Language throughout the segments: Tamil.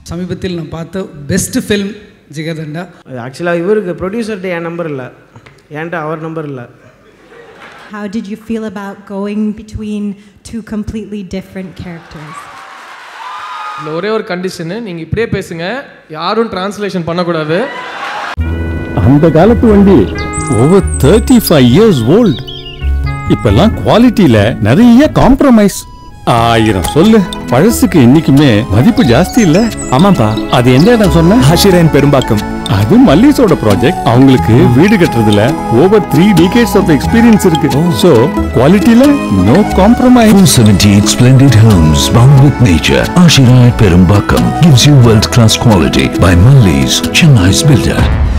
சமீபத்தில் நான் பார்த்த பெஸ்ட் ஃபில்ம் ஜிகர்தண்டா ஆக்சுவலாக இவருக்கு ப்ரொடியூசர்கிட்ட என் நம்பர் இல்லை என்கிட்ட அவர் நம்பர் இல்லை How did you feel about going between two completely different characters? இந்த ஒரே ஒரு கண்டிஷனு நீங்கள் இப்படியே பேசுங்க யாரும் டிரான்ஸ்லேஷன் பண்ணக்கூடாது அந்த காலத்து வண்டி over thirty five years old இப்பெல்லாம் குவாலிட்டியில நிறைய காம்ப்ரமைஸ் ஆயிரம் சொல்லு பழசுக்கு என்னைக்குமே மதிப்பு ஜாஸ்தி இல்ல ஆமாப்பா அது எந்த இடம் சொன்ன ஹஷிரன் பெரும்பாக்கம் அது மல்லிஸோட ப்ராஜெக்ட் அவங்களுக்கு வீடு கட்டுறதுல over three decades of experience இருக்கு சோ குவாலிட்டியில no compromise 478 splendid homes bound with nature. Ashira at Perumbakam gives you world-class quality by Mulli's, Chennai's builder.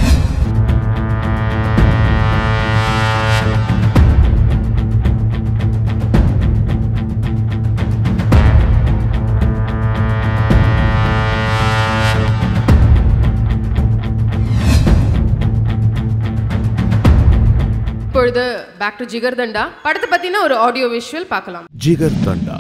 இப்பொழுது பேக் டு ஜிகர்தண்டா படத்தை பத்தின ஒரு ஆடியோ விஷுவல் பார்க்கலாம் ஜிகர் தண்டா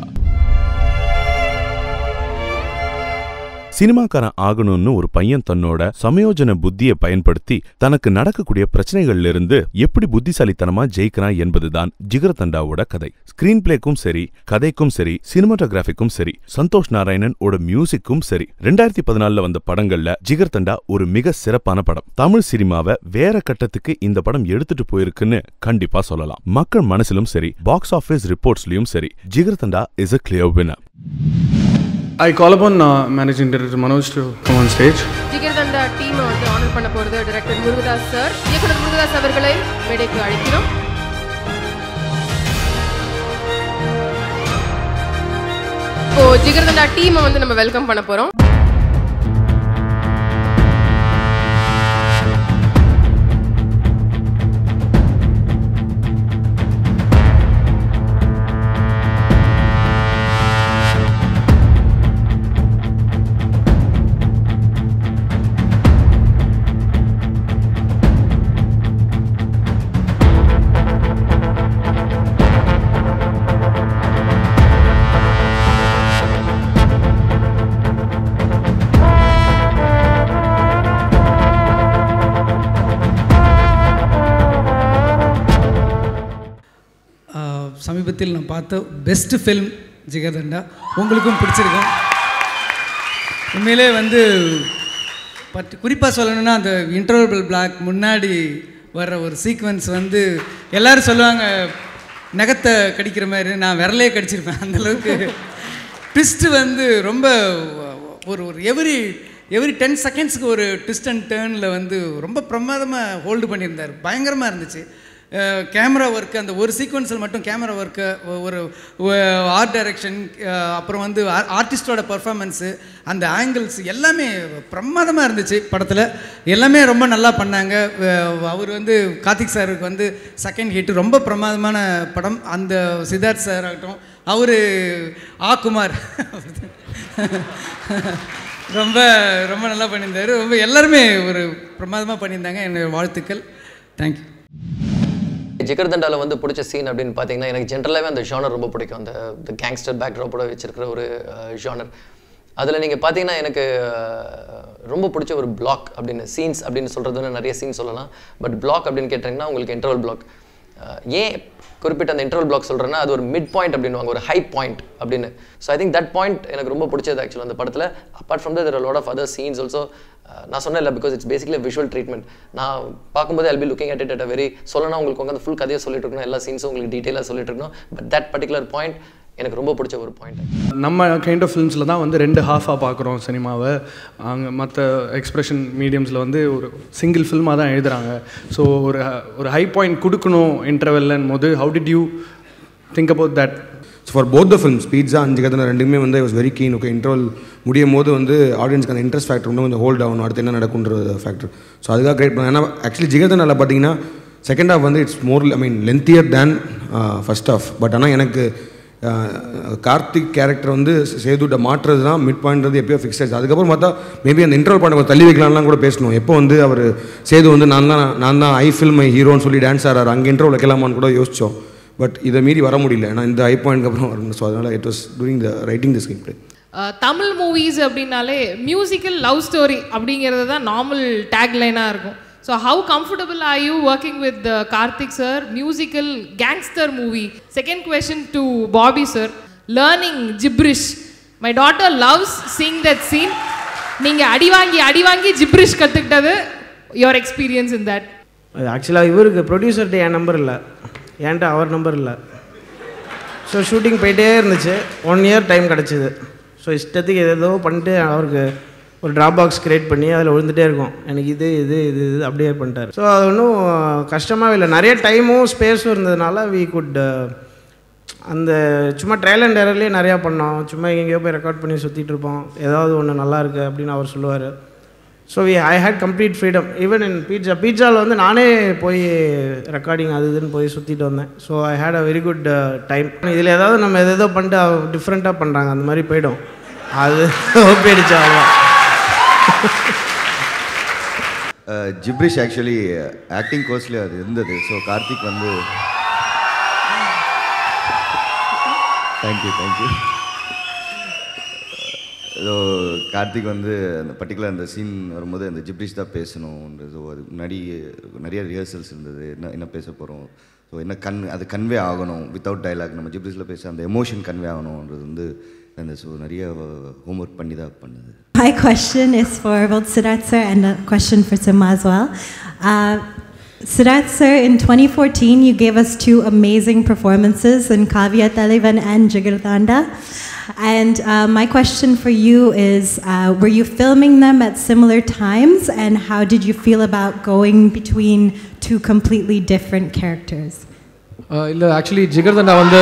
சினிமாக்காரன் ஆகணும்னு ஒரு பையன் தன்னோட சமயோஜன புத்தியை பயன்படுத்தி தனக்கு நடக்கக்கூடிய பிரச்சனைகள்ல இருந்து எப்படி புத்திசாலித்தனமா ஜெயிக்கிறான் என்பதுதான் ஜிகர் தண்டாவோட கதை ஸ்கிரீன் பிளேக்கும் சரி கதைக்கும் சரி சினிமாட்டோகிராஃபிக்கும் சரி சந்தோஷ் நாராயணன் ஓட மியூசிக்கும் சரி ரெண்டாயிரத்தி பதினாலுல வந்த படங்கள்ல ஜிகர் தண்டா ஒரு மிக சிறப்பான படம் தமிழ் சினிமாவை வேற கட்டத்துக்கு இந்த படம் எடுத்துட்டு போயிருக்குன்னு கண்டிப்பா சொல்லலாம் மக்கள் மனசிலும் சரி பாக்ஸ் ஆபீஸ் ரிப்போர்ட்ஸ்லயும் சரி Jigarthanda is a clear winner I call upon uh, Managing Director Manoj to come on stage. Jigarthanda டீமை வந்து ஆனர் பண்ண போறது டைரக்டர் முருகதாஸ் சார் இயக்குனர் முருகதாஸ் அவர்களை மேடைக்கு அழைக்கிறோம் இப்போ ஜிகர்தண்டா டீமை வந்து நம்ம வெல்கம் பண்ண போறோம் ஆஹ், சமீபத்தில் நான் பார்த்த பெஸ்ட் ஃபில்ம் ஜிகர்தண்டா உங்களுக்கும் பிடிச்சிருக்கும் உண்மையிலே வந்து பட் குறிப்பாக சொல்லணும்னா அந்த இன்டர்வல் பிளாக் முன்னாடி வர்ற ஒரு சீக்வன்ஸ் வந்து எல்லாரும் சொல்லுவாங்க நகத்தை கடிக்கிற மாதிரி நான் விரலே கடிச்சிருப்பேன் அந்த அளவுக்கு ட்விஸ்ட்டு வந்து ரொம்ப ஒரு ஒரு எவ்ரி எவ்ரி டென் செகண்ட்ஸ்க்கு ஒரு ட்விஸ்ட் அண்ட் டேர்னில் வந்து ரொம்ப பிரமாதமாக ஹோல்டு பண்ணியிருந்தார் பயங்கரமாக இருந்துச்சு கேமரா ஒர்க்கு அந்த ஒரு சீக்வன்ஸில் மட்டும் கேமரா ஒர்க்கு ஒரு ஆர்ட் டைரக்ஷன் அப்புறம் வந்து ஆர்டிஸ்டோட பர்ஃபார்மன்ஸு அந்த ஆங்கிள்ஸ் எல்லாமே பிரமாதமாக இருந்துச்சு படத்தில் எல்லாமே ரொம்ப நல்லா பண்ணாங்க அஹ் அவர் வந்து கார்த்திக் சாருக்கு வந்து செகண்ட் ஹிட் ரொம்ப பிரமாதமான படம் அந்த சித்தார்த் சார் ஆகட்டும் அவர் ஆ குமார் ரொம்ப ரொம்ப நல்லா பண்ணியிருந்தாரு ரொம்ப எல்லாருமே ஒரு பிரமாதமாக பண்ணியிருந்தாங்க என்னுடைய வாழ்த்துக்கள் தேங்க்யூ ஜிகர்தண்டாவில் வந்து பிடிச்ச சீன் அப்படின்னு பார்த்தீங்கன்னா எனக்கு ஜென்ரலாகவே அந்த ஜானர் ரொம்ப பிடிக்கும் அந்த இந்த கேங்ஸ்டர் பேக்ட்ராப்போட வச்சிருக்கிற ஒரு ஜானர் அதில் நீங்கள் பார்த்தீங்கன்னா எனக்கு அஹ், ரொம்ப பிடிச்ச ஒரு பிளாக் அப்படின்னு சீன்ஸ் அப்படின்னு சொல்கிறது வந்து நிறைய சீன் சொல்லலாம் பட் பிளாக் அப்படின்னு கேட்டிங்கன்னா உங்களுக்கு இன்டர்வல் பிளாக் ஏன் குறிப்பிட்ட அந்த இன்டர்வல் பிளாக் சொல்கிறேன்னா அது ஒரு மிட் பாயிண்ட் அப்படின்னுவாங்க ஒரு ஹை பாயிண்ட் அப்படின்னு so I think that point எனக்கு ரொம்ப பிடிச்சது ஆக்சுவலாக அந்த படத்தில் apart from the lot of other scenes also நான் சொன்னேன் இல்லை because it's basically visual treatment நான் பார்க்கும்போது I'll be looking at it at a very சொல்லணும் உங்களுக்கு உட்காந்து ஃபுல் கதையை சொல்லிட்டு இருக்கணும் எல்லா சீன்ஸும் உங்களுக்கு டீட்டெயிலாக சொல்லிட்டு இருக்கணும் பட் தட் பர்டிகுலர் பாயிண்ட் எனக்கு ரொம்ப பிடிச்ச ஒரு பாயிண்ட் நம்ம கைண்ட் ஆஃப் ஃபிலிம்ஸில் தான் வந்து ரெண்டு ஹாஃபாக பார்க்குறோம் சினிமாவை அங்கே மற்ற எக்ஸ்பிரஷன் மீடியம்ஸில் வந்து ஒரு சிங்கிள் ஃபில்மாக தான் எழுதுறாங்க ஸோ ஒரு ஒரு ஹை பாயிண்ட் கொடுக்கணும் இன்டர்வெல்லன் போது how did you think about that so for both the films Pizza அஞ்சு கதை ரெண்டுமே வந்து was very keen okay interval முடியும் போது வந்து ஆடியன்ஸ்க்கு அந்த இன்ட்ரெஸ்ட் ஃபேக்டர் இன்னும் கொஞ்சம் ஹோல்ட் ஆகணும் அடுத்து என்ன நடக்குன்ற ஃபேக்டர் ஸோ அதுக்காக கிரியேட் பண்ணேன் ஏன்னா ஆக்சுவலி ஜிகதனில் பார்த்தீங்கன்னா செகண்ட் ஹாஃப் வந்து it's more I mean lengthier than first half but ஆனால் எனக்கு ஆஹ், கார்த்திக் கேரக்டர் வந்து சேதுட்ட மாற்றுறது தான் மிட் பாயிண்ட் எப்பயோ ஃபிக்ஸ் ஆச்சு அதுக்கப்புறம் பார்த்தா மேபி அந்த இன்டர்வல் பாயிண்ட் கொஞ்சம் தள்ளி வைக்கலாம்லாம் கூட பேசணும் எப்போ வந்து அவர் சேது வந்து நான் தான் நான் தான் ஐ ஃபில்ம் மை ஹீரோன்னு சொல்லி டான்ஸ் ஆடுறாரு அங்கே இன்டர்வல் வைக்கலாமான்னு கூட யோசிச்சோம் பட் இதை மீறி வர முடியல ஏன்னா இந்த ஐ பாயிண்ட்க்கு அப்புறம் வரணும் ஸோ அதனால் it was during the writing the screenplay Tamil movies அப்படின்னாலே மியூசிக்கல் லவ் ஸ்டோரி அப்படிங்கிறது தான் நார்மல் டேக்லைனாக இருக்கும் so how comfortable are you working with Karthik sir musical gangster movie second question to Bobby sir learning gibberish my daughter loves seeing that scene நீங்கள் அடி வாங்கி அடி வாங்கி ஜிப்ரிஷ் கற்றுக்கிட்டது யுவர் எக்ஸ்பீரியன்ஸ் இன் தட் ஆக்சுவலாக இவருக்கு ப்ரொடியூசர்கிட்ட என் நம்பர் இல்லை என்கிட்ட அவர் நம்பர் இல்லை ஸோ ஷூட்டிங் போயிட்டே இருந்துச்சு ஒன் இயர் டைம் கிடச்சிது ஸோ இஷ்டத்துக்கு ஏதேதோ பண்ணிட்டு அவருக்கு ஒரு ட்ராப் பாக்ஸ் க்ரியேட் பண்ணி அதில் விழுந்துட்டே இருக்கும் எனக்கு இது இது இது இது அப்படியே பண்ணிட்டார் ஸோ அது ஒன்றும் கஷ்டமாகவே இல்லை நிறைய டைமும் ஸ்பேஸும் இருந்ததுனால வி குட் அந்த சும்மா ட்ரையல் அண்ட் எரர்லேயே நிறையா பண்ணோம் சும்மா எங்கேயோ போய் ரெக்கார்ட் பண்ணி சுற்றிட்டு இருப்போம் ஏதாவது ஒன்று நல்லா இருக்கு அப்படின்னு அவர் சொல்லுவார் so we I had complete freedom even in Pizza பீட்சாவில் வந்து நானே போய் ரெக்கார்டிங் அது இதுன்னு போய் சுற்றிட்டு வந்தேன் so I had a very good time இதில் ஏதாவது நம்ம எதோ பண்ணிட்டு டிஃப்ரெண்ட்டாக பண்ணுறாங்க அந்த மாதிரி போயிடும் அது போயிடுச்சு அவ்வளோ ஜிப்ரிஷ் ஆக்சுவலி ஆக்டிங் கோர்ஸ்லேயே அது இருந்தது ஸோ கார்த்திக் வந்து தேங்க்யூ தேங்க்யூ ஸோ கார்த்திக் வந்து அந்த பர்டிகுலர் அந்த சீன் வரும்போது அந்த ஜிப்ரிஷ் தான் பேசணுன்றது ஸோ அது முன்னாடி நிறைய ரிஹர்சல்ஸ் இருந்தது என்ன என்ன பேச போகிறோம் ஸோ என்ன கன் அது கன்வே ஆகணும் வித்தவுட் டைலாக் நம்ம ஜிப்ரிஷில் பேச அந்த எமோஷன் கன்வே ஆகணுன்றது வந்து அந்த ஸோ நிறைய ஹோம்ஒர்க் பண்ணி தான் பண்ணுது My question is for both Siddharth sir and a question for Sima as well. Uh, Siddharth sir, in 2014, you gave us two amazing performances in Kavya Talivan and Jigardanda. And uh, my question for you is uh, Were you filming them at similar times, and how did you feel about going between two completely different characters? இல்லை ஆக்சுவலி ஜிகர்தண்டா வந்து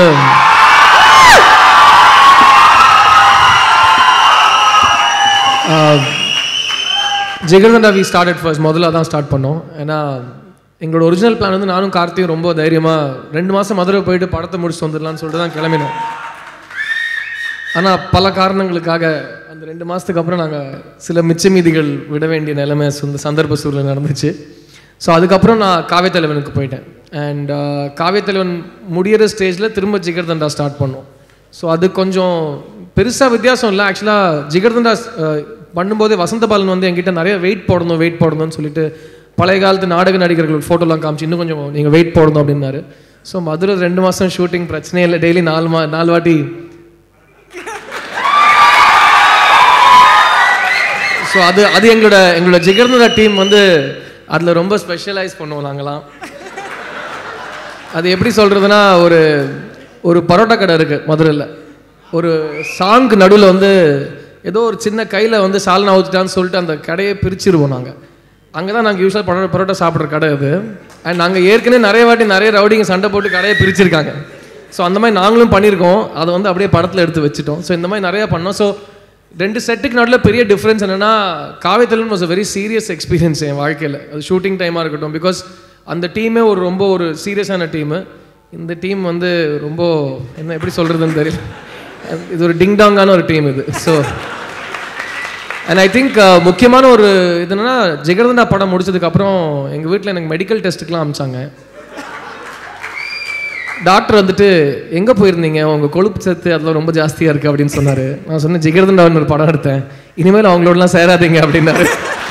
ஜிகர்தண்டா வி ஸ்டார்டட் ஃபர்ஸ்ட் முதல்ல தான் ஸ்டார்ட் பண்ணோம் ஏன்னா எங்களோட ஒரிஜினல் பிளான் வந்து நானும் கார்த்தியும் ரொம்ப தைரியமாக ரெண்டு மாதம் மதுரை போயிட்டு படத்தை முடிச்சுட்டு வந்துடலாம்னு சொல்லிட்டு தான் கிளம்பினோம் ஆனால் பல காரணங்களுக்காக அந்த ரெண்டு மாதத்துக்கு அப்புறம் நாங்கள் சில மிச்ச மீதிகள் விட வேண்டிய நிலைமை சொந்த சந்தர்ப்ப சூழ்நிலை நடந்துச்சு ஸோ அதுக்கப்புறம் நான் காவியத்தலைவனுக்கு போயிட்டேன் அண்ட் காவியத்தலைவன் முடியிற ஸ்டேஜில் திரும்ப ஜிகர்தண்டா ஸ்டார்ட் பண்ணோம் ஸோ அது கொஞ்சம் பெருசாக வித்தியாசம் இல்லை ஆக்சுவலாக ஜிகர்தண்டா அஹ், பண்ணும்போதே வசந்த பாலன் வந்து என்கிட்ட நிறைய வெயிட் போடணும் வெயிட் போடணும்னு சொல்லிட்டு பழைய காலத்து நாடக நடிகர்கள் ஃபோட்டோலாம் காமிச்சு இன்னும் கொஞ்சம் நீங்கள் வெயிட் போடணும் அப்படின்னாரு ஸோ மதுரை ரெண்டு மாதம் ஷூட்டிங் பிரச்சனையே இல்லை டெய்லி நாலு மா நாலு வாட்டி ஸோ அது அது எங்களோட எங்களோட ஜிகர்னோட டீம் வந்து அதில் ரொம்ப ஸ்பெஷலைஸ் பண்ணுவோம் நாங்களாம் அது எப்படி சொல்கிறதுனா ஒரு ஒரு பரோட்டா கடை இருக்குது மதுரையில் ஒரு சாங்க்கு நடுவில் வந்து ஏதோ ஒரு சின்ன கையில் வந்து சால்னா ஊற்றிட்டான்னு சொல்லிட்டு அந்த கடையை பிரிச்சிருவோம் நாங்கள் அங்கே தான் நாங்கள் யூஸ்வலாக பரோட்டா பரோட்டா சாப்பிட்ற கடை அது அண்ட் நாங்கள் ஏற்கனவே நிறைய வாட்டி நிறைய ரவுடிங்க சண்டை போட்டு கடையை பிரிச்சிருக்காங்க ஸோ அந்த மாதிரி நாங்களும் பண்ணியிருக்கோம் அதை வந்து அப்படியே படத்தில் எடுத்து வச்சுட்டோம் ஸோ இந்த மாதிரி நிறையா பண்ணோம் ஸோ ரெண்டு செட்டுக்கு நடுவில் பெரிய டிஃப்ரென்ஸ் என்னென்னா Kaaviyathalaivan was a very serious experience என் வாழ்க்கையில் அது ஷூட்டிங் டைமாக இருக்கட்டும் பிகாஸ் அந்த டீமே ஒரு ரொம்ப ஒரு சீரியஸான டீமு இந்த டீம் வந்து ரொம்ப என்ன எப்படி சொல்கிறதுன்னு தெரியல இது ஒரு டிங்டாங்கான ஒரு டீம் இது ஸோ அண்ட் ஐ திங்க் முக்கியமான ஒரு இது என்னன்னா ஜெகர்தண்டா படம் முடிச்சதுக்கப்புறம் எங்கள் வீட்டில் எனக்கு மெடிக்கல் டெஸ்ட்டுக்கெலாம் அமிச்சாங்க டாக்டர் வந்துட்டு எங்கே போயிருந்தீங்க உங்கள் கொழுப்பு சத்து அதெல்லாம் ரொம்ப ஜாஸ்தியாக இருக்குது அப்படின்னு சொன்னார் நான் சொன்னேன் ஜிகர்தண்டாவின் ஒரு படம் எடுத்தேன் இனிமேல் அவங்களோடலாம் சேராதீங்க அப்படின்னாரு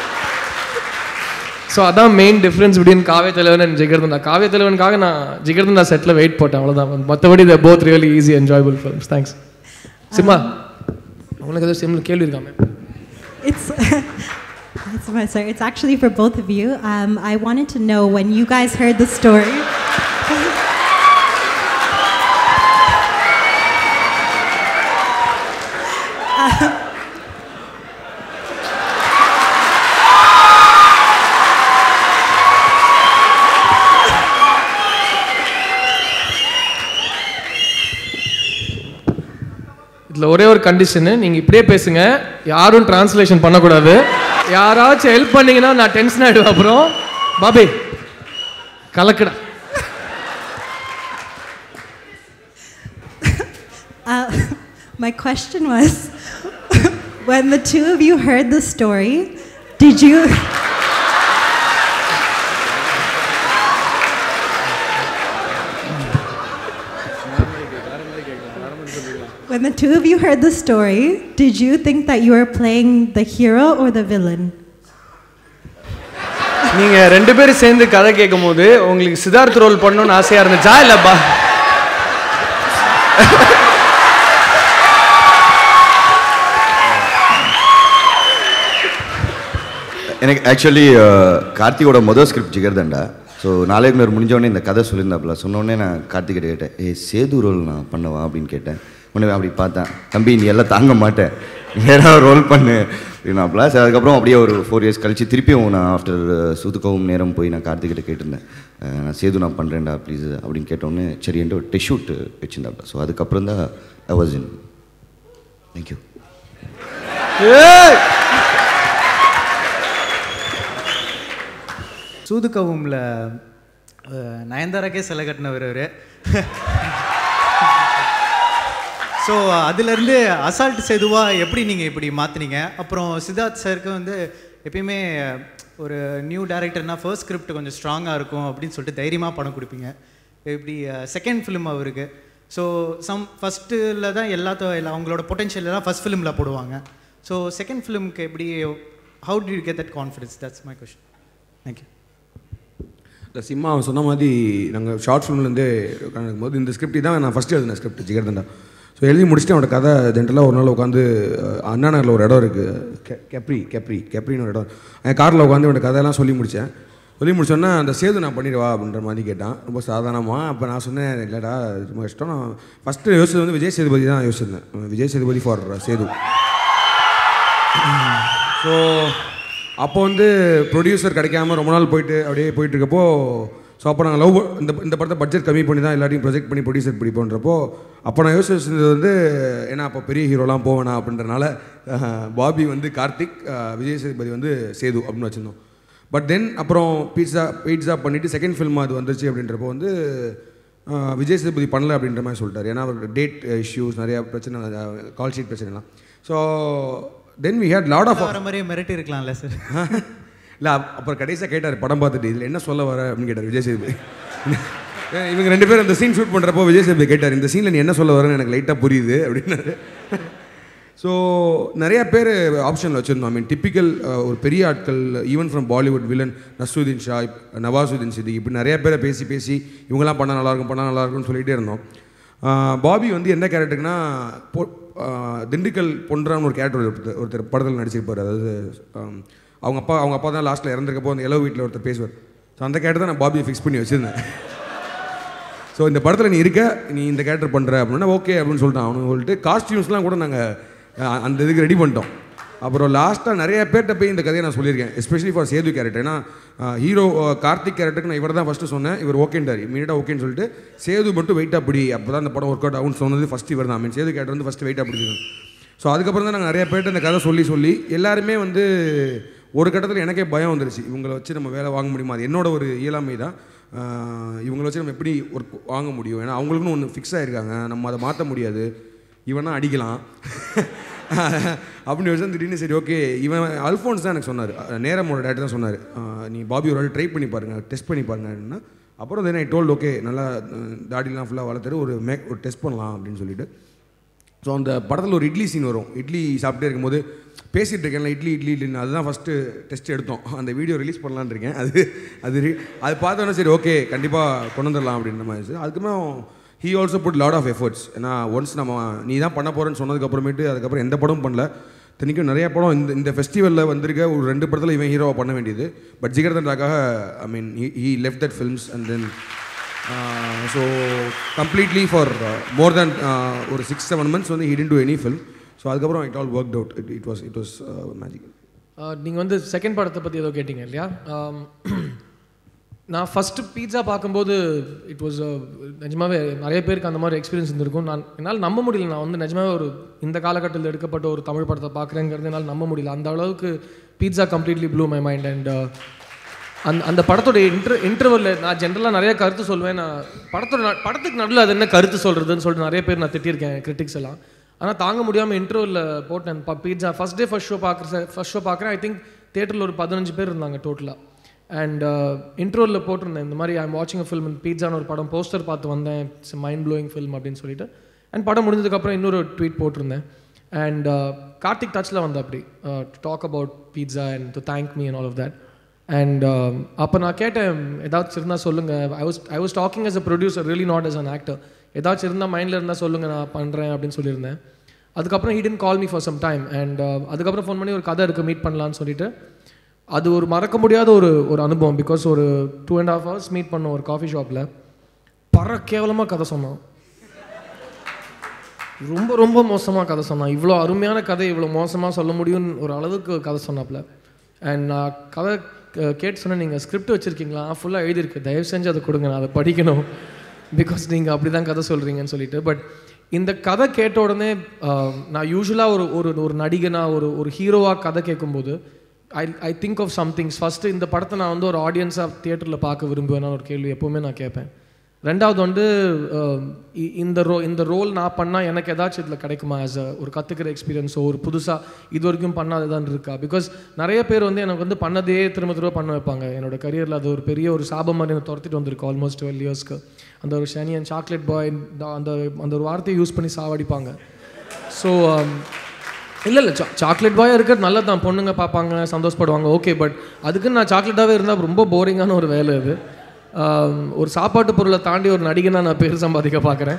ஸோ அதான் மெயின் டிஃப்ரென்ஸ் பிட்வீன் காவிய தலைவன் அண்ட் ஜிகர்தண்டா காவிய தலைவனுக்காக நான் ஜிகர்தண்டா செட்டில் வெயிட் போட்டேன் அவ்வளோதான் மற்றபடி the both really easy enjoyable films thanks Simha உனக்கு ஏதோ சிம்ல கேள்வி இருக்காமே It's, it's, my- sorry, it's actually for both of you. Um, I wanted to know when you guys heard the story. இதில் ஒரே ஒரு கண்டிஷனு நீங்கள் இப்படியே பேசுங்க யாரும் டிரான்ஸ்லேஷன் பண்ணக்கூடாது யாராச்சும் ஹெல்ப் பண்ணீங்கன்னா நான் டென்ஷன் ஆகிடுவேன் அப்புறம் பாபி கலக்கடா Uh, my question was when the two of you heard the story, did you. When the two of you heard the story, did you think that you were playing the hero or the villain? நீங்கள் ரெண்டு பேரும் சேர்ந்து கதை கேட்கும் போது உங்களுக்கு சித்தார்த் ரோல் பண்ணணும்னு ஆசையாக இருந்துச்சா இல்லைப்பா எனக்கு ஆக்சுவலி கார்த்திகோட மொதல் ஸ்கிரிப்ட் ஜிகர்தண்டா ஸோ நாளைக்கு நேரம் முடிஞ்சவொடனே இந்த கதை சொல்லியிருந்தாப்புல சொன்னோடனே நான் கார்த்திகிட்ட கேட்டேன் ஏ சேது ரோல் நான் பண்ணவா அப்படின்னு கேட்டேன் உடனே அப்படி பார்த்தேன் தம்பி நீ எல்லாம் தாங்க மாட்டேன் வேற ரோல் பண்ணு அப்படின்னாப்புல சரி அதுக்கப்புறம் அப்படியே ஒரு ஃபோர் இயர்ஸ் கழிச்சு திருப்பியும் நான் ஆஃப்டர் சுதுக்கவும் நேரம் போய் நான் கார்த்திகிட்ட கேட்டிருந்தேன் அஹ், நான் சேது நான் பண்ணுறேன்டா ப்ளீஸ் அப்படின்னு கேட்டோன்னே சரின்ட்டு ஒரு டெஷூட் வச்சுருந்தாப்புல ஸோ அதுக்கப்புறம் தான் ஐ வாஸ் இன் தேங்க்யூ சூதுக்கவுமில் நயன்தாராக்கே சிலை கட்டினவர் அவர் ஸோ அதுலேருந்து அசால்ட் செதுவா எப்படி நீங்கள் இப்படி மாற்றினீங்க அப்புறம் சித்தார்த் சாருக்கு வந்து எப்பயுமே ஒரு நியூ டேரக்டர்னா ஃபர்ஸ்ட் ஸ்கிரிப்ட் கொஞ்சம் ஸ்ட்ராங்காக இருக்கும் அப்படின்னு சொல்லிட்டு தைரியமாக படம் கொடுப்பீங்க இப்படி செகண்ட் ஃபிலிம் அவருக்கு ஸோ சம் ஃபஸ்ட்டில் தான் எல்லாத்த எல்லா அவங்களோட பொட்டென்ஷியல் எல்லாம் ஃபஸ்ட் ஃபிலிமில் போடுவாங்க ஸோ செகண்ட் ஃபிலிம்க்கு எப்படி how do you get that confidence that's my question thank you இந்த சிம்மா அவன் சொன்ன மாதிரி நாங்கள் ஷார்ட் ஃபிலிம்லேருந்தே உட்காந்துருக்கும் போது இந்த ஸ்கிரிப்ட் தான் நான் ஃபஸ்ட்டு எழுதின ஸ்கிரிப்ட் ஜிகர்தண்டா ஸோ எழுதி முடிச்சுட்டு அவனோட கதை ஜென்ரலாக ஒரு நாள் உட்காந்து அண்ணா நகரில் ஒரு இடம் இருக்குது கெ கெப்ரி கெப்ரி கெப்ரின்னு ஒரு இடம் என் காரில் உட்காந்து அவனோட கதையெல்லாம் சொல்லி முடித்தேன் சொல்லி முடிச்சோன்னா அந்த சேது நான் பண்ணிடுவா அப்படின்ற மாதிரி கேட்டான் ரொம்ப சாதாரணமாக அப்போ நான் சொன்னேன் இல்லைடா இது ரொம்ப கஷ்டம் நான் ஃபஸ்ட்டு யோசிச்சது வந்து விஜய் சேதுபதி தான் யோசிச்சிருந்தேன் விஜய் சேதுபதி ஃபார் சேது ஸோ அப்போ வந்து ப்ரொடியூசர் கிடைக்காம ரொம்ப நாள் போயிட்டு அப்படியே போயிட்டு இருக்கப்போ ஸோ அப்போ நாங்கள் லவ் இந்த இந்த படத்தை பட்ஜெட் கம்மி பண்ணி தான் எல்லாத்தையும் ப்ரொஜெக்ட் பண்ணி ப்ரொடியூசர் பிடிப்போன்றப்போ அப்போ நான் யோசிச்சிருந்தது வந்து ஏன்னா அப்போ பெரிய ஹீரோலாம் போவேணா அப்படின்றனால அஹ், பாபி வந்து கார்த்திக் அஹ், விஜய் சேதுபதி வந்து சேது அப்படின்னு வச்சுருந்தோம் பட் தென் அப்புறம் பீட்சா பீட்சா பண்ணிவிட்டு செகண்ட் ஃபில்ம் அது வந்துருச்சு அப்படின்றப்போ வந்து அஹ், விஜய் சேதுபதி பண்ணல அப்படின்ற மாதிரி சொல்லிட்டார் ஏன்னா அவர் டேட் இஷ்யூஸ் நிறையா பிரச்சனை கால் ஷீட் பிரச்சனைலாம் so then we had lot of வர மாதிரியே மிரட்டி இருக்கலாம்ல சார் இல்லை அப்புறம் கடைசியாக கேட்டார் படம் பார்த்துட்டு இதில் என்ன சொல்ல வர அப்படின்னு கேட்டார் விஜய் சேதுபதி ஏன் இவங்க ரெண்டு பேரும் அந்த சீன் ஷூட் பண்ணுறப்போ விஜய் சேதுபதி கேட்டார் இந்த சீனில் நீ என்ன சொல்ல வரேன்னு எனக்கு லைட்டாக புரியுது அப்படின்னாரு ஸோ நிறையா பேர் ஆப்ஷனில் வச்சுருந்தோம் ஐ மீன் டிப்பிக்கல் ஒரு பெரிய ஆட்கள் even from Bollywood villain Naseeruddin Shah Nawazuddin Siddiqui இப்படி நிறைய பேரை பேசி பேசி இவங்கெல்லாம் பண்ணால் நல்லாயிருக்கும் பண்ணால் நல்லாயிருக்கும்னு சொல்லிகிட்டே இருந்தோம் ஆஹ் பாபி வந்து என்ன கேரக்டருக்குன்னா பொ ஆஹ் திண்டுக்கல் பொன்றான்னு ஒரு கேரக்டர் ஒருத்தர் ஒருத்தர் படத்தில் நடிச்சிருப்பார் அதாவது ஆம், அவங்க அப்பா அவங்க அப்பா தான் லாஸ்ட்டில் இறந்துருக்கப்போ அந்த எலவு வீட்டில் ஒருத்தர் பேசுவார் ஸோ அந்த கேரக்டர் தான் நான் பாபியை ஃபிக்ஸ் பண்ணி வச்சுருந்தேன் ஸோ இந்த படத்தில் நீ இருக்க நீ இந்த கேரக்டர் பண்ணுற அப்படின்னா ஓகே அப்படின்னு சொல்லிட்டான் அவனு சொல்லிட்டு காஸ்டியூம்ஸ்லாம் கூட நாங்கள் அந்த இதுக்கு ரெடி பண்ணிட்டோம் அப்புறம் லாஸ்ட்டாக நிறைய பேர்கிட்ட போய் இந்த கதையை நான் சொல்லியிருக்கேன் எஸ்பெஷலி ஃபார் சேது கேரக்டர் ஏன்னா ஹீரோ கார்த்திக் கேரக்டருக்கு நான் இவர் தான் ஃபஸ்ட்டு சொன்னேன் இவர் ஓகேன்டார் இமீடியட்டாக ஓகேன்னு சொல்லிட்டு சேது மட்டும் வெயிட்டாக பிடி அப்போ தான் இந்த படம் ஒர்க் அவுட் ஆகும்னு சொன்னது ஃபஸ்ட் இவர் தான் மீன் சேது கேரக்டர் வந்து ஃபஸ்ட்டு வெயிட்டாக பிடிச்சிருக்கோம் ஸோ அதுக்கப்புறம் தான் நாங்கள் நிறைய பேர்கிட்ட இந்த கதை சொல்லி சொல்லி எல்லாருமே வந்து ஒரு கட்டத்தில் எனக்கே பயம் வந்துருச்சு இவங்களை வச்சு நம்ம வேலை வாங்க முடியுமா அது என்னோட ஒரு இயலாமை தான் ஆஹ் இவங்களை வச்சு நம்ம எப்படி ஒர்க் வாங்க முடியும் ஏன்னா அவங்களுக்குன்னு ஒன்று ஃபிக்ஸ் ஆகிருக்காங்க நம்ம அதை மாற்ற முடியாது இவனா அடிக்கலாம் அப்படின்னு யோசிச்சு திடீர்னு சரி ஓகே இவன் அல்ஃபோன்ஸ் தான் எனக்கு சொன்னார் நேரமோட டேட் தான் சொன்னார் நீ பாபி ஒரு ட்ரை பண்ணி பாருங்க டெஸ்ட் பண்ணி பாருங்கன்னா அப்புறம் தென் ஐ டோல்ட் ஓகே நல்லா அஹ், தாடிலாம் ஃபுல்லாக வளர்த்துட்டு ஒரு மேக் ஒரு டெஸ்ட் பண்ணலாம் அப்படின்னு சொல்லிட்டு ஸோ அந்த படத்தில் ஒரு இட்லி சீன் வரும் இட்லி சாப்பிட்டே இருக்கும்போது பேசிகிட்டு இருக்கேன்ல இட்லி இட்லி இட்லின்னு அதுதான் ஃபஸ்ட்டு டெஸ்ட் எடுத்தோம் அந்த வீடியோ ரிலீஸ் பண்ணலான்னு இருக்கேன் அது அது re- அது பார்த்தோன்னே சரி ஓகே கண்டிப்பாக கொண்டு வந்துடலாம் அப்படின்ற மாதிரி இருந்துச்சு. அதுக்குமே he also put lot of efforts ஏன்னா ஒன்ஸ் நம்ம நீ தான் பண்ண போகிறேன்னு சொன்னதுக்கப்புறமேட்டு அதுக்கப்புறம் எந்த படமும் பண்ணல இத்தனைக்கும் நிறைய படம் இந்த இந்த ஃபெஸ்டிவலில் வந்திருக்க ஒரு ரெண்டு படத்தில் இவன் ஹீரோவை பண்ண வேண்டியது பட் ஜிகர்தண்டாக்காக I mean he left that films and then so completely for more than ஒரு சிக்ஸ் செவன் மந்த்ஸ் வந்து hidden to any film so அதுக்கப்புறம் it all work out it it was it was magical நீங்கள் வந்து செகண்ட் படத்தை பற்றி ஏதோ கேட்டிங்க இல்லையா ஆம், நான் ஃபஸ்ட்டு பீட்சா பார்க்கும்போது இட் வாஸ் நிஜமாவே நிறைய பேருக்கு அந்த மாதிரி எக்ஸ்பீரியன்ஸ் இருந்திருக்கும் நான் என்னால் நம்ப முடியல நான் வந்து நிஜமாவே ஒரு இந்த காலகட்டத்தில் எடுக்கப்பட்ட ஒரு தமிழ் படத்தை பார்க்குறேங்கிறது என்னால் நம்ப முடியல அந்த அளவுக்கு Pizza completely blew my mind and அந்த அந்த படத்தோட இன்டர் இன்டர்வலில் நான் ஜென்ரலாக நிறைய கருத்து சொல்லுவேன் நான் படத்தோட ந- படத்துக்கு நடுவில் அது என்ன கருத்து சொல்கிறதுன்னு சொல்லிட்டு நிறைய பேர் நான் திட்டியிருக்கேன் கிரிட்டிக்ஸ் எல்லாம் ஆனால் தாங்க முடியாமல் இன்டர்வலில் போட்டேன் Pizza first day first show பார்க்குற ஃபஸ்ட் ஷோ பார்க்குறேன் ஐ திங்க் தேட்டரில் ஒரு பதினஞ்சு பேர் இருந்தாங்க டோட்டலாக அண்ட் இன்ட்ரோவில் போட்டிருந்தேன் இந்த மாதிரி ஐம் வாட்சிங் அ ஃபில்ம் பீட்சான்னு ஒரு படம் போஸ்டர் பார்த்து வந்தேன் இட்ஸ் மைண்ட் ப்ளோயிங் ஃபில்ம் அப்படின்னு சொல்லிட்டு அண்ட் படம் முடிஞ்சதுக்கப்புறம் இன்னொரு ட்வீட் போட்டிருந்தேன் அண்ட் கார்த்திக் டச்சில் வந்து அப்படி talk about pizza and to thank me and all of that and அப்போ நான் கேட்டேன் ஏதாச்சும் இருந்தால் சொல்லுங்கள் I was I was talking as a producer really not as an actor ஏதாச்சும் இருந்தால் மைண்டில் இருந்தால் சொல்லுங்கள் நான் பண்ணுறேன் அப்படின்னு சொல்லியிருந்தேன் அதுக்கப்புறம் he didn't call me for some time and அதுக்கப்புறம் ஃபோன் பண்ணி ஒரு கதை இருக்குது மீட் பண்ணலான்னு சொல்லிட்டு அது ஒரு மறக்க முடியாத ஒரு ஒரு அனுபவம் பிகாஸ் ஒரு two and half hours meet பண்ணோம் ஒரு காஃபி ஷாப்பில் பர கேவலமாக கதை சொன்னான் ரொம்ப ரொம்ப மோசமாக கதை சொன்னான் இவ்வளோ அருமையான கதை இவ்வளோ மோசமாக சொல்ல முடியும்னு ஒரு அளவுக்கு கதை சொன்னாப்புல அண்ட் நான் கதை கே- கேட்டு சொன்னேன் நீங்கள் ஸ்கிரிப்ட் வச்சுருக்கீங்களா ஃபுல்லாக எழுதியிருக்கு தயவு செஞ்சு அதை கொடுங்க நான் அதை படிக்கணும் பிகாஸ் நீங்கள் அப்படி தான் கதை சொல்கிறீங்கன்னு சொல்லிட்டு பட் இந்த கதை கேட்ட உடனே ஆஹ், நான் யூஸ்வலாக ஒரு ஒரு ஒரு நடிகனா ஒரு ஒரு ஹீரோவாக கதை கேட்கும்போது I I think of somethings first இந்த படத்தை நான் வந்து ஒரு ஆடியன்ஸாக தியேட்டரில் பார்க்க விரும்புவேன்னு ஒரு கேள்வி எப்போவுமே நான் கேட்பேன் ரெண்டாவது வந்து அஹ், இ- இந்த ரோ இந்த ரோல் நான் பண்ணால் எனக்கு ஏதாச்சும் இதில் கிடைக்குமா ஆஸ் அ ஒரு கற்றுக்கிற எக்ஸ்பீரியன்ஸோ ஒரு புதுசாக இது வரைக்கும் பண்ணாததான் இருக்கா பிகாஸ் நிறைய பேர் வந்து எனக்கு வந்து பண்ணதே திரும்ப திரும்ப பண்ண வைப்பாங்க என்னோட கரியரில் அது ஒரு பெரிய ஒரு சாபம் மாதிரி எனக்கு துரத்திட்டு வந்திருக்கு ஆல்மோஸ்ட் டுவெல் இயர்ஸ்க்கு அந்த ஒரு ஷனியன் சாக்லேட் பாய் அந்த அந்த ஒரு வார்த்தையை யூஸ் பண்ணி சாவடிப்பாங்க ஸோ இல்லை இல்லை சா சாக்லேட் பாயாக இருக்கிறது நல்லது தான் பொண்ணுங்க பார்ப்பாங்க சந்தோஷப்படுவாங்க ஓகே பட் அதுக்குன்னு நான் சாக்லேட்டாகவே இருந்தால் ரொம்ப போரிங்கான ஒரு வேலை இது ஆம், ஒரு சாப்பாட்டு பொருளை தாண்டி ஒரு நடிகனா நான் பேர் சம்பாதிக்க பார்க்குறேன்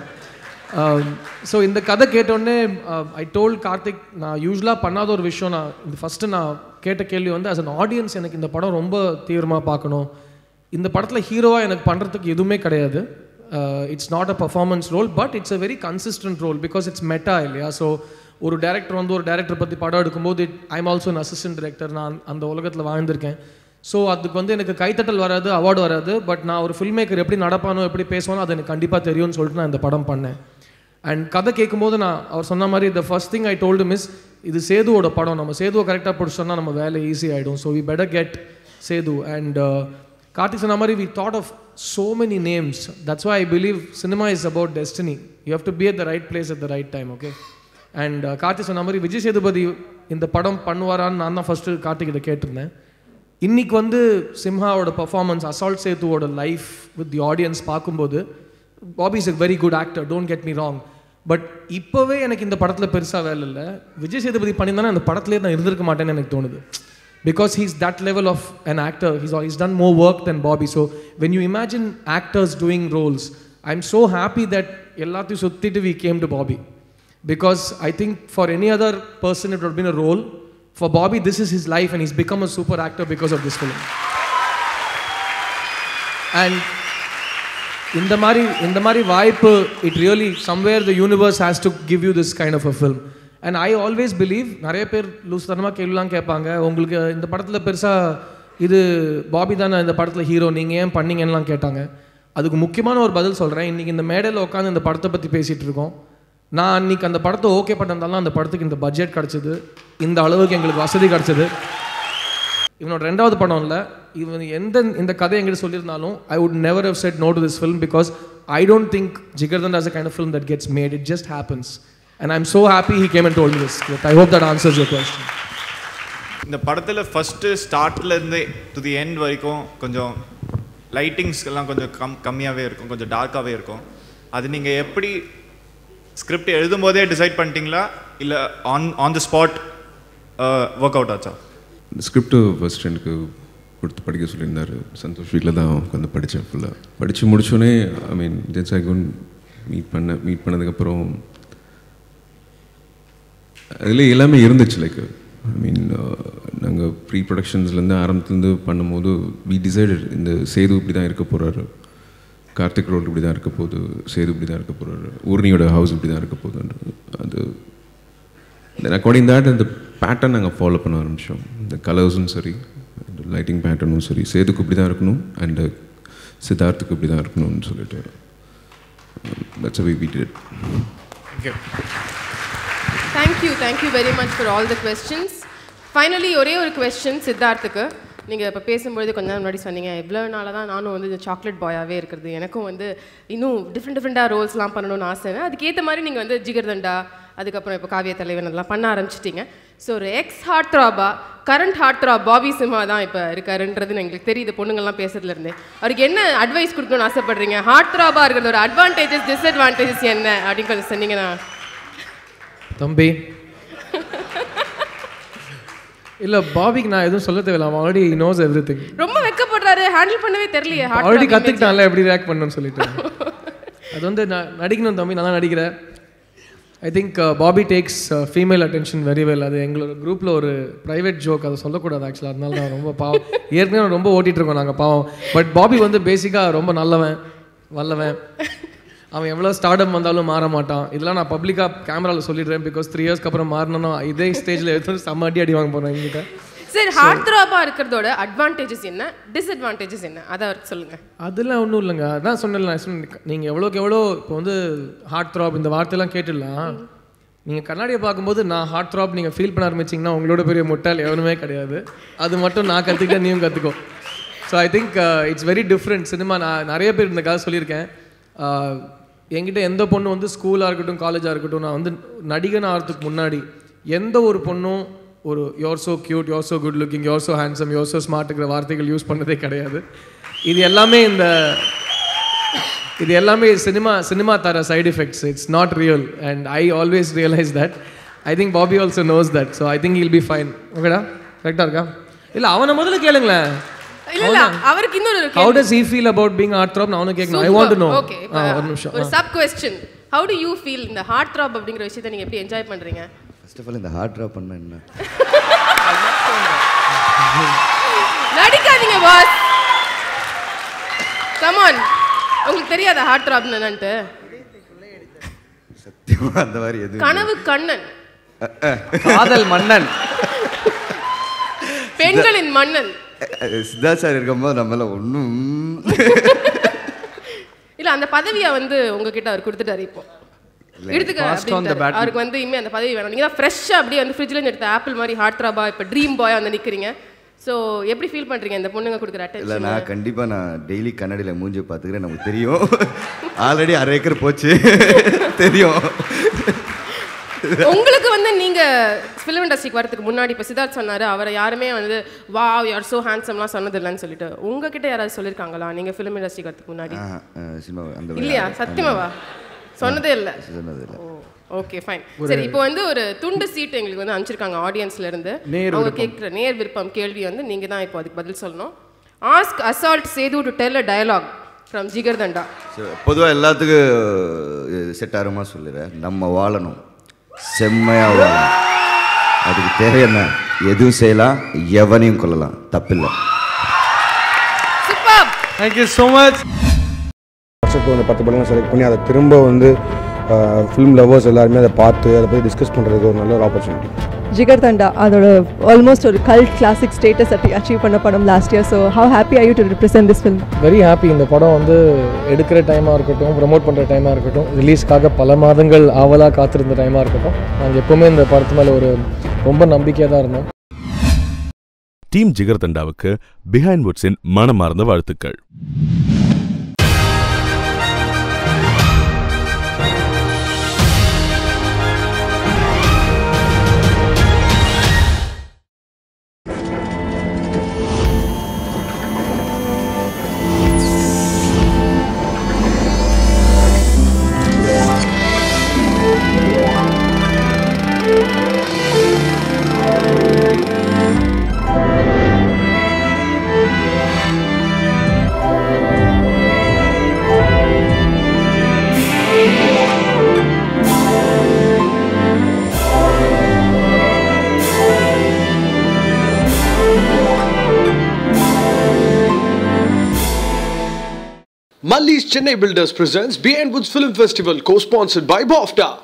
ஸோ இந்த கதை கேட்டோடனே ஐ டோல்ட் கார்த்திக் நான் யூஸ்வலாக பண்ணாத ஒரு விஷயம் நான் இந்த ஃபஸ்ட்டு நான் கேட்ட கேள்வி வந்து as an ஆடியன்ஸ் எனக்கு இந்த படம் ரொம்ப தீவிரமாக பார்க்கணும் இந்த படத்தில் ஹீரோவாக எனக்கு பண்ணுறதுக்கு எதுவுமே கிடையாது it's not a performance role but it's a very consistent role because it's meta இல்லையா ஸோ ஒரு டேரக்டர் வந்து ஒரு டேரக்டர் பற்றி படம் எடுக்கும்போது I'm also an assistant director நான் அந்த உலகத்தில் வாழ்ந்திருக்கேன் ஸோ அதுக்கு வந்து எனக்கு கைத்தட்டல் வராது அவார்டு வராது பட் நான் ஒரு ஃபில்ம் மேக்கர் எப்படி நடப்பானோ எப்படி பேசுவானோ அது எனக்கு கண்டிப்பாக தெரியும்னு சொல்லிட்டு நான் இந்த படம் பண்ணேன் அண்ட் கதை கேட்கும்போது நான் அவர் சொன்ன மாதிரி the first thing I told miss இது சேதுவோட படம் நம்ம சேதுவை கரெக்டாக பிடிச்சோன்னா நம்ம வேலை ஈஸி ஆகிடும் so we better get Sethu and Karthik சொன்ன மாதிரி we thought of so many names that's why i believe cinema is about destiny you have to be at the right place at the right time okay and Karthik சொன்ன மாதிரி விஜய் சேதுபதி இந்த படம் பண்ணுவாரான்னு நான் தான் ஃபஸ்ட்டு கார்த்திக் இதை கேட்டிருந்தேன் இன்னைக்கு வந்து சிம்ஹாவோட பர்ஃபார்மன்ஸ் அசால்ட் சேத்துவோட லைஃப் வித் தி ஆடியன்ஸ் பார்க்கும்போது Bobby is a very good actor don't get me wrong but இப்போவே எனக்கு இந்த படத்தில் பெருசாக வேலை இல்லை விஜய் சேதுபதி பண்ணியிருந்தானே அந்த படத்துலேயே நான் இருந்திருக்க மாட்டேன்னு எனக்கு தோணுது because he's that level of an actor he's, he's done more work than bobby so when you imagine actors doing roles i'm so happy that எல்லாத்தையும் சுத்திட்டு we came to bobby because i think for any other person it would have been a role for bobby this is his life and he's become a super actor because of this film and இந்த மாதிரி இந்த மாதிரி வாய்ப்பு it really somewhere the universe has to give you this kind of a film and I always believe நிறைய பேர் லூஸ்தனமாக கேள்விலாம் கேட்பாங்க உங்களுக்கு இந்த படத்தில் பெருசாக இது பாபி தானே இந்த படத்தில் ஹீரோ நீங்கள் ஏன் பண்ணீங்கன்னுலாம் கேட்டாங்க அதுக்கு முக்கியமான ஒரு பதில் சொல்கிறேன் இன்றைக்கி இந்த மேடையில் உட்காந்து இந்த படத்தை பற்றி பேசிகிட்டு இருக்கோம் நான் அன்றைக்கி அந்த படத்தை ஓகே பண்ணிருந்தாலும் அந்த படத்துக்கு இந்த பட்ஜெட் கிடச்சிது இந்த அளவுக்கு எங்களுக்கு வசதி கிடச்சிது இவனோட ரெண்டாவது படம் இல்லை இவன் எந்த இந்த கதை எங்கிட்ட சொல்லியிருந்தாலும் I would never have said no to this film because I don't think Jigarthanda as a kind of film that gets made it just happens and I'm so happy he came and told this I hope that answers your question இந்த படத்தில் ஃபஸ்ட்டு ஸ்டார்ட்லேருந்து டு தி எண்ட் வரைக்கும் கொஞ்சம் லைட்டிங்ஸ் எல்லாம் கொஞ்சம் கம் கம்மியாகவே இருக்கும் கொஞ்சம் டார்க்காகவே இருக்கும் அது நீங்கள் எப்படி ஸ்கிரிப்ட் எழுதும்போதே டிசைட் பண்ணிட்டீங்களா இல்லை on on the spot work out ஆச்சா இந்த ஸ்கிரிப்டு ஃபர்ஸ்ட் எனக்கு கொடுத்து படிக்க சொல்லியிருந்தார் சந்தோஷ் வீட்டில் தான் உட்காந்து படித்தேன் ஃபுல்லாக படித்து முடிச்சோடனே ஐ மீன் ஜென்ஸ் ஐகோன் மீட் பண்ண மீட் பண்ணதுக்கப்புறம் அதில் எல்லாமே இருந்துச்சு லைக் ஐ மீன் நாங்கள் ப்ரீ ப்ரொடக்ஷன்ஸ்லேருந்து ஆரம்பத்துலேருந்து பண்ணும்போது வி டிசைடட் இந்த சேது இப்படி தான் இருக்க போகிறாரு கார்த்திக் ரோல் இப்படி தான் இருக்க போகுது சேது இப்படி தான் இருக்க போகிறாரு ஊர்னியோட ஹவுஸ் இப்படி தான் இருக்க போகுதுன்றது அது தென் அக்கார்டிங் தேட் அந்த பேட்டர்ன் நாங்கள் ஃபாலோ பண்ண ஆரம்பித்தோம் இந்த கலர்ஸும் சரி லைட்டிங் பேட்டர்னும் சரி சேதுக்கு இப்படி தான் இருக்கணும் அண்டு சித்தார்த்துக்கு இப்படி தான் இருக்கணும்னு சொல்லிட்டு that's we did okay thank you thank you very much for all the questions finally ஒரே ஒரு கொஸ்டின் சித்தார்த்துக்கு நீங்கள் இப்போ பேசும்பொழுது கொஞ்ச நேரம் முன்னாடி சொன்னீங்க இவ்வளோ நாளாக தான் நானும் வந்து இந்த சாக்லேட் பாயாகவே இருக்கிறது எனக்கும் வந்து இன்னும் டிஃப்ரெண்ட் டிஃப்ரெண்ட்டாக ரோல்ஸ்லாம் பண்ணணும்னு ஆசை அதுக்கேற்ற மாதிரி நீங்கள் வந்து ஜிகர்தண்டா அதுக்கப்புறம் இப்போ காவிய தலைவன் அதெல்லாம் பண்ண ஆரம்பிச்சிட்டீங்க ஸோ ஒரு ex heart throb current heart throb Bobby Simha தான் இப்போ இருக்காருன்றது எங்களுக்கு தெரியுது பொண்ணுங்கள்லாம் பேசுறதுல இருந்தே அவருக்கு என்ன அட்வைஸ் கொடுக்கணும்னு ஆசைப்படுறீங்க ஹார்ட் த்ராபாக இருக்கிறதோட அட்வான்டேஜஸ் டிஸ்அட்வான்டேஜஸ் என்ன அப்படின்னு கொஞ்சம் சொன்னீங்கன்னா தம்பி இல்ல பாபிக்கு நான் எதுவும் சொல்ல தேவையில்ல அவன் ஆல்ரெடி நோஸ் எவ்ரி திங் ரொம்ப வெக்கப்படுறாரு ஹேண்டில் பண்ணவே தெரியலையே ஹார்ட் ஆல்ரெடி கற்றுக்கிட்டான்ல எப்படி ரியாக்ட் பண்ணணும்னு சொல்லிட்டு அது வந்து நான் நடிக்கணும் தம்பி நல்லா நடிக்கிறேன் I think Bobby takes female attention very well அது எங்களோட குரூப்பில் ஒரு ப்ரைவேட் ஜோக் அதை சொல்லக்கூடாது ஆக்சுவலாக அதனால நான் ரொம்ப பாவம் ஏற்கனவே ரொம்ப ஓட்டிகிட்டு இருக்கோம் நாங்கள் பாவம் பட் பாபி வந்து பேசிக்காக ரொம்ப நல்லவன் வல்லவன் அவன் எவ்வளோ ஸ்டார்டம் வந்தாலும் மாற மாட்டான் இதெல்லாம் நான் பப்ளிக்காக கேமராவில் சொல்லிடுறேன் பிகாஸ் த்ரீ இயர்ஸ்க்கு அப்புறம் மாறினா இதே ஸ்டேஜில் எடுத்து செம்ம அடி அடி வாங்க போகிறேன் எங்கிட்ட சரி ஹார்ட் த்ராபாக இருக்கிறதோட அட்வான்டேஜஸ் என்ன டிஸ்அட்வான்டேஜஸ் என்ன அதை அவருக்கு சொல்லுங்க அதெல்லாம் ஒன்றும் இல்லைங்க அதான் சொன்னேன் நீங்கள் எவ்வளோக்கு எவ்வளோ இப்போ வந்து ஹார்ட் த்ராப் இந்த வார்த்தையெல்லாம் கேட்டுடலாம் நீங்கள் கண்ணாடியை பார்க்கும்போது நான் ஹார்ட் த்ராப் நீங்கள் ஃபீல் பண்ண ஆரம்பிச்சிங்கன்னா உங்களோட பெரிய முட்டாள் எவனுமே கிடையாது அது மட்டும் நான் கற்றுக்கிட்டேன் நீயும் கற்றுக்கோ so I think it's very different cinema நான் நிறைய பேர் இந்த கதை சொல்லியிருக்கேன் Uh, என்கிட்ட எந்த பொண்ணு வந்து ஸ்கூலாக இருக்கட்டும் காலேஜாக இருக்கட்டும் நான் வந்து நடிகன் ஆகிறதுக்கு முன்னாடி எந்த ஒரு பொண்ணும் ஒரு you're so cute you're so good looking you're so handsome you're so ஸ்மார்ட்டுங்கிற வார்த்தைகள் யூஸ் பண்ணதே கிடையாது இது எல்லாமே இந்த இது எல்லாமே சினிமா சினிமா தர side effects it's not real and I always realise that I think Bobby also knows that so I think I'll be fine ஓகேடா கரெக்டாக இருக்கா இல்லை அவனை முதல்ல கேளுங்களேன் இல்ல இல்ல அவருக்கு இன்னொரு ஒரு how does he feel about being heart throb நான் அவனுக்கு கேட்கணும் I want to know okay ஒரு நிமிஷம் ஒரு sub question how do you feel இந்த ஹார்ட் த்ராப் அப்படிங்கிற விஷயத்தை நீங்க எப்படி என்ஜாய் பண்றீங்க ஃபர்ஸ்ட் ஆஃப் ஆல் இந்த ஹார்ட் ட்ராப் பண்ண என்ன நடிக்காதீங்க பாஸ் கமான் உங்களுக்கு தெரியாத ஹார்ட் த்ராப் என்னன்ட்டு சத்தியமா அந்த மாதிரி எதுவும் கனவு கண்ணன் காதல் மன்னன் பெண்களின் மன்னன் சித்தார்த் சார் இருக்கும்போது நம்மள ஒன்றும் இல்ல அந்த பதவியை வந்து உங்ககிட்ட அவர் கொடுத்துட்டாரு இப்போ எடுத்துக்க Passed on the அப்படின்ட்டாரு. baton. அவருக்கு வந்து இனிமே அந்த பதவி வேணாம் நீங்க தான் ஃப்ரெஷ்ஷாக அப்படியே வந்து ஃப்ரிட்ஜ்ல இருந்து எடுத்த ஆப்பிள் மாதிரி ஹார்ட் த்ராபா இப்போ ட்ரீம் பாயா வந்து நிக்கிறீங்க ஸோ எப்படி ஃபீல் பண்றீங்க இந்த பொண்ணுங்க கொடுக்குற இல்லை அட்டென்ஷன் நான் கண்டிப்பாக நான் டெய்லி கண்ணாடியில் மூஞ்சி பார்த்துக்கிறேன் நமக்கு தெரியும் ஆல்ரெடி அரை ஏக்கர் போச்சு தெரியும் உங்களுக்கு வந்து நீங்க ஃபிலிம் இண்டஸ்ட்ரிக்கு வரதுக்கு முன்னாடி இப்போ சித்தார்த் சொன்னாரு அவரை யாருமே வந்து வா யார் சோ ஹேண்ட்ஸம்லாம் சொன்னது இல்லைன்னு சொல்லிட்டு உங்ககிட்ட யாராவது சொல்லியிருக்காங்களா நீங்க ஃபிலிம் இண்டஸ்ட்ரிக்கு வரதுக்கு முன்னாடி ஆஹா, அஹ் சினிமா அந்த இல்லையா சத்தியமாவா சொன்னதே இல்லை சொன்னது இல்லை ஓகே ஃபைன் சரி இப்போ வந்து ஒரு துண்டு சீட் எங்களுக்கு வந்து அனுப்பிச்சிருக்காங்க ஆடியன்ஸ்ல இருந்து நேர் அவங்க விருப்பம். கேட்குற நேர் விருப்பம் கேள்வி வந்து நீங்க தான் இப்போ அதுக்கு பதில் சொல்லணும் ask assault Sethu to tell a dialogue from Jigarthanda பொதுவாக எல்லாத்துக்கும் செட் ஆகுமா சொல்லுறேன் நம்ம வாழணும் செம்மையாக வாழணும் அதுக்கு தேவை என்ன எதுவும் செய்யலாம் எவனையும் கொள்ளலாம் தப்பில்லை சூப்பர் தேங்க்யூ ஸோ மச் வருஷத்துக்கு வந்து பத்து படங்கள் செலக்ட் பண்ணி அதை திரும்ப வந்து ஃபிலிம் லவர்ஸ் எல்லாருமே அதை பார்த்து அதை பற்றி டிஸ்கஸ் பண்ணுறதுக்கு ஒரு நல்ல ஒரு ஆப்பர்ச்சுனிட்டி ஜிகர்தண்டா அதோட ஆல்மோஸ்ட் ஒரு கல்ட் கிளாசிக் ஸ்டேட்டஸ் அச்சீவ் பண்ண படம் last year so how happy I you to represent this film very happy இந்த படம் வந்து எடுக்கிற டைமாக இருக்கட்டும் ப்ரமோட் பண்ணுற டைமாக இருக்கட்டும் ரிலீஸ்க்காக பல மாதங்கள் ஆவலாக காத்திருந்த டைமாக இருக்கட்டும் நாங்கள் எப்போவுமே இந்த படத்து மேலே ஒரு ரொம்ப நம்பிக்கையாக தான் இருந்தோம் டீம் ஜிகர்தண்டாவுக்கு பிஹைண்ட் வுட்ஸின் மனமார்ந்த வாழ்த்துக்கள் Malli's Chennai Builders presents Behind Woods Film Festival, co-sponsored by BOFTA.